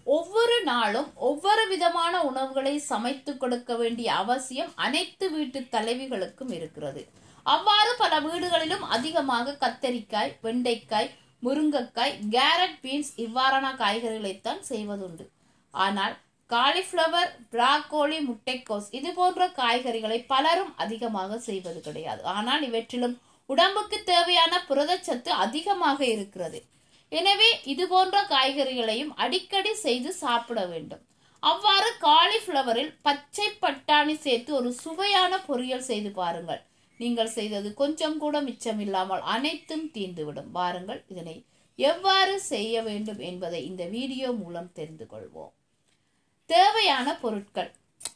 ஒவ்வொரு நாளும் ஒவ்வொரு விதமான உணவுகளை சமைத்து கொடுக்க வேண்டிய அவசியம் அனைத்து வீட்டு தலைவிகளுக்கும் இருக்கிறது அவ்வாறு பல வீடுகளிலும் அதிகமாக கத்தரிக்காய் வெண்டைக்காய் முருங்கைக்காய் கேரட் பீன்ஸ் இவ்வாறான காய்கறிகளைத்தான் செய்வதுண்டு ஆனால் காலிஃப்ளவர் பிராக்கோலி முட்டைக்கோஸ் இது போன்ற காய்கறிகளை பலரும் அதிகமாக செய்வது கிடையாது ஆனால் இவற்றிலும் உடம்புக்கு தேவையான புரதச்சத்து அதிகமாக இருக்கிறது எனவே இது போன்ற காய்கறிகளையும் அடிக்கடி செய்து சாப்பிட வேண்டும் அவ்வாறு காலிஃப்ளவரில் பச்சை பட்டாணி சேர்த்து ஒரு சுவையான பொரியல் செய்து பாருங்கள் நீங்கள் செய்தது கொஞ்சம் கூட மிச்சமில்லாமல் அனைத்தும் தீர்ந்துவிடும் பாருங்கள் இதனை எவ்வாறு செய்ய வேண்டும் என்பதை இந்த வீடியோ மூலம் தெரிந்து கொள்வோம் தேவையான பொருட்கள்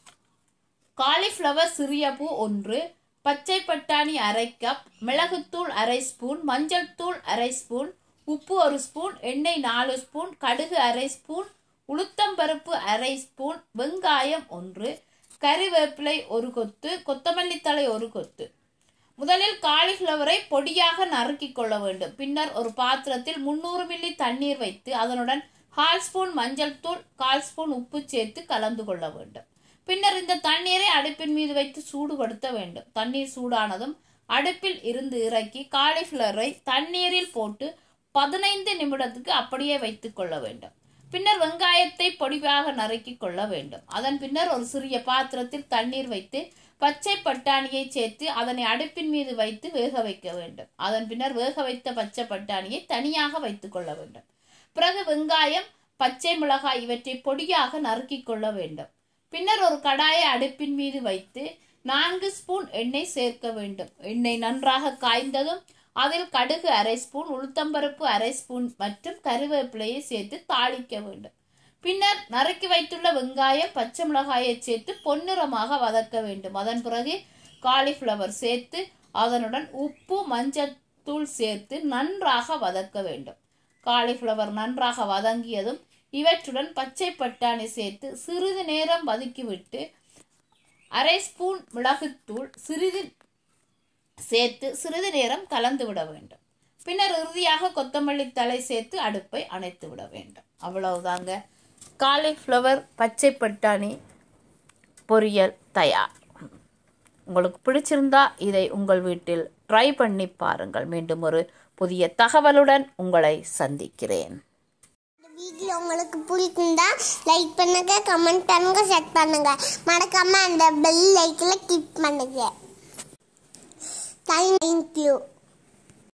காலிஃப்ளவர் சிறிய பூ ஒன்று பச்சை பட்டாணி அரை கப் மிளகுத்தூள் அரை ஸ்பூன் மஞ்சள் தூள் அரை ஸ்பூன் உப்பு ஒரு ஸ்பூன் எண்ணெய் நாலு ஸ்பூன் கடுகு அரை ஸ்பூன் உளுத்தம்பருப்பு அரை ஸ்பூன் வெங்காயம் ஒன்று கறிவேப்பிலை ஒரு கொத்து கொத்தமல்லி தழை ஒரு கொத்து முதலில் காலிஃப்ளவரை பொடியாக நறுக்கிக் கொள்ள வேண்டும் பின்னர் ஒரு பாத்திரத்தில் முன்னூறு மில்லி தண்ணீர் வைத்து அதனுடன் கால் ஸ்பூன் மஞ்சள் தூள் கால் ஸ்பூன் உப்பு சேர்த்து கலந்து கொள்ள வேண்டும் பின்னர் இந்த தண்ணீரை அடுப்பின் மீது வைத்து சூடுபடுத்த வேண்டும் தண்ணீர் சூடானதும் அடுப்பில் இருந்து இறக்கி காலிஃப்ளவரை தண்ணீரில் போட்டு பதினைந்து நிமிடத்துக்கு அப்படியே வைத்துக் கொள்ள வேண்டும் பின்னர் வெங்காயத்தை பொடிவாக நறுக்கி கொள்ள வேண்டும் அதன் பின்னர் ஒரு சிறிய பாத்திரத்தில் தண்ணீர் வைத்து பச்சை பட்டாணியை சேர்த்து அதனை அடுப்பின் மீது வைத்து வேக வைக்க வேண்டும் அதன் பின்னர் வேக வைத்த பச்சை பட்டாணியை தனியாக வைத்துக் கொள்ள வேண்டும் பிறகு வெங்காயம் பச்சை மிளகாய் இவற்றை பொடியாக நறுக்கி கொள்ள வேண்டும் பின்னர் ஒரு கடாயை அடுப்பின் மீது வைத்து நான்கு ஸ்பூன் எண்ணெய் சேர்க்க வேண்டும் எண்ணெய் நன்றாக காய்ந்ததும் அதில் கடுகு அரை ஸ்பூன் உளுத்தம்பருப்பு அரை ஸ்பூன் மற்றும் கருவேப்பிலையை சேர்த்து தாளிக்க வேண்டும் பின்னர் நறுக்கி வைத்துள்ள வெங்காயம் பச்சை மிளகாயை சேர்த்து பொன்னிறமாக வதக்க வேண்டும் அதன் பிறகு காலிஃப்ளவர் சேர்த்து அதனுடன் உப்பு மஞ்சள் தூள் சேர்த்து நன்றாக வதக்க வேண்டும் காலிஃப்ளவர் நன்றாக வதங்கியதும் இவற்றுடன் பச்சை பட்டாணி சேர்த்து சிறிது நேரம் வதக்கிவிட்டு அரை ஸ்பூன் மிளகுத்தூள் சிறிது சேர்த்து சிறிது நேரம் கலந்து விட வேண்டும் பின்னர் இறுதியாக கொத்தமல்லி தலை சேர்த்து அடுப்பை அணைத்து விட வேண்டும் அவ்வளவுதாங்க காலிஃப்ளவர் பச்சை பட்டாணி பொரியல் தயார் உங்களுக்கு பிடிச்சிருந்தா இதை உங்கள் வீட்டில் ட்ரை பண்ணி பாருங்கள் மீண்டும் ஒரு புதிய தகவலுடன் உங்களை சந்திக்கிறேன் இந்த வீடியோ உங்களுக்கு பிடிச்சிருந்தா லைக் பண்ணுங்க கமெண்ட் பண்ணுங்க ஷேர் பண்ணுங்க மறக்காம அந்த பெல் லைக்கில் கிளிக் பண்ணுங்க தேங்க்யூ